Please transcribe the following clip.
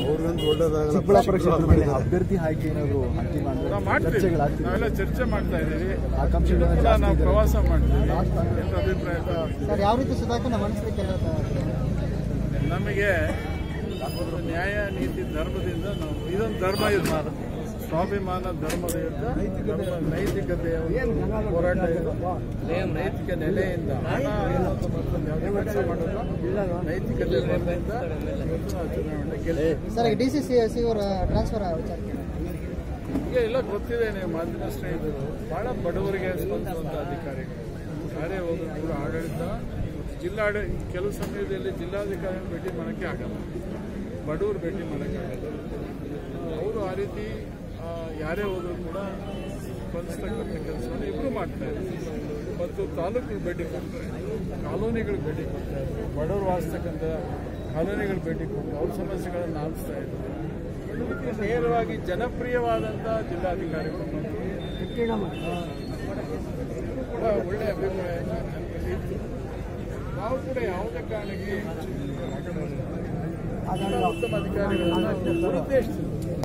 ಅವ್ರಿಗಂತೂ ಒಳ್ಳೇದಾಗಲ್ಲ ಚಿಕ್ಕಬಳ್ಳಾಪುರ ಕ್ಷೇತ್ರದಲ್ಲಿ ಅಭ್ಯರ್ಥಿ ಆಯ್ಕೆ ಏನಾದ್ರು ಅಂತಿಮ ಅಂದ್ರೆ ನಾವು ಮಾಡ್ತೀವಿ ಚರ್ಚೆಗಳಾಗ್ತಿದೆ ನಾವೆಲ್ಲ ಚರ್ಚೆ ಮಾಡ್ತಾ ಇದ್ದೀವಿ ಆಕಾಂಕ್ಷಿಗಳನ್ನ ಕೂಡ ಜಾಸ್ತಿ ನಾವು ಇದ್ದಾರೆ. ಪ್ರವಾಸ ಮಾಡ್ತೀವಿ ಎಲ್ಲರ ಅಭಿಪ್ರಾಯ ತಗೊಳ್ತೀವಿ. ಸರ್ ಯಾವ ರೀತಿ ಸುಧಾಕರ್ ಮನಸ್ಸಲ್ಲಿ ನಮಗೆ ಒಂದು ನ್ಯಾಯ ನೀತಿ ಧರ್ಮದಿಂದ ನಾವು ಇದೊಂದು ಧರ್ಮ ಇದು ಸ್ವಾಭಿಮಾನ ಧರ್ಮದ ಯುದ್ಧ ನಮ್ಮ ನೈತಿಕತೆಯ ಒಂದು ಹೋರಾಟ ಇದು ನೈತಿಕ ನೆಲೆಯಿಂದ ಹಣ ಅನ್ನೋದು ಮತ್ತೊಂದು ಯಾವುದೇ ಕೆಲಸ ಮಾಡೋದು ನೈತಿಕತೆ ನೆಲೆಯಿಂದ ಇವತ್ತು ನಾವು ಚುನಾವಣೆ ಗೆಲ್ತೀವಿ sir D C C C ಅವರ ಟ್ರಾನ್ಸ್ಫರ್ ವಿಚಾರಕ್ಕೆ ಈಗ ಎಲ್ಲ ಗೊತ್ತಿದೆ ನೀವು ಮಾಧ್ಯಮ ಸ್ನೇಹಿತರು ಬಹಳ ಬಡವರಿಗೆ ಸ್ಪಂದಿಸುವಂಥ ಅಧಿಕಾರಿಗಳು ಯಾರೇ ಹೋದ್ರು ಕೂಡ ಆಡಳಿತ ಜಿಲ್ಲಾಡ ಕೆಲವು ಸಮಯದಲ್ಲಿ ಜಿಲ್ಲಾಧಿಕಾರಿ ಭೇಟಿ ಮಾಡೋಕ್ಕೆ ಆಗಲ್ಲ ಬಡವರು ಭೇಟಿ ಮಾಡೋಕ್ಕೆ ಆಗಲ್ಲ ಅವರು ಆ ರೀತಿ ಆ, ಯಾರೇ ಹೋದ್ರು ಕೂಡ ಸ್ಪಂದಿಸ್ತಕ್ಕಂಥ ಕೆಲಸವನ್ನು ಇಬ್ಬರು ಮಾಡ್ತಾ ಇದ್ದಾರೆ ಮತ್ತು ತಾಲೂಕಿಗೆ ಭೇಟಿ ಕೊಡ್ತಾರೆ ಕಾಲೋನಿಗಳಿಗೆ ಭೇಟಿ ಕೊಡ್ತಾ ಇದ್ದಾರೆ ಬಡವರು ವಾಸಿಸ್ತಕ್ಕಂಥ ಕಾಲೋನಿಗಳು ಭೇಟಿ ಕೊಟ್ಟು ಅವ್ರ ಸಮಸ್ಯೆಗಳನ್ನು ಆಲಿಸ್ತಾ ಇದ್ದಾರೆ ಒಂದು ರೀತಿ ನೇರವಾಗಿ ಜನಪ್ರಿಯವಾದಂಥ ಜಿಲ್ಲಾಧಿಕಾರಿಗಳು ಮತ್ತು ಕೂಡ ಒಳ್ಳೆಯ ಅಭಿಪ್ರಾಯ ಇತ್ತು ನಾವು ಕೂಡ ಯಾವುದೇ ಕಾರಣಕ್ಕೆ ಉತ್ತಮ ಅಧಿಕಾರಿಗಳನ್ನು ದುರುದ್ದೇಶಿಸಿ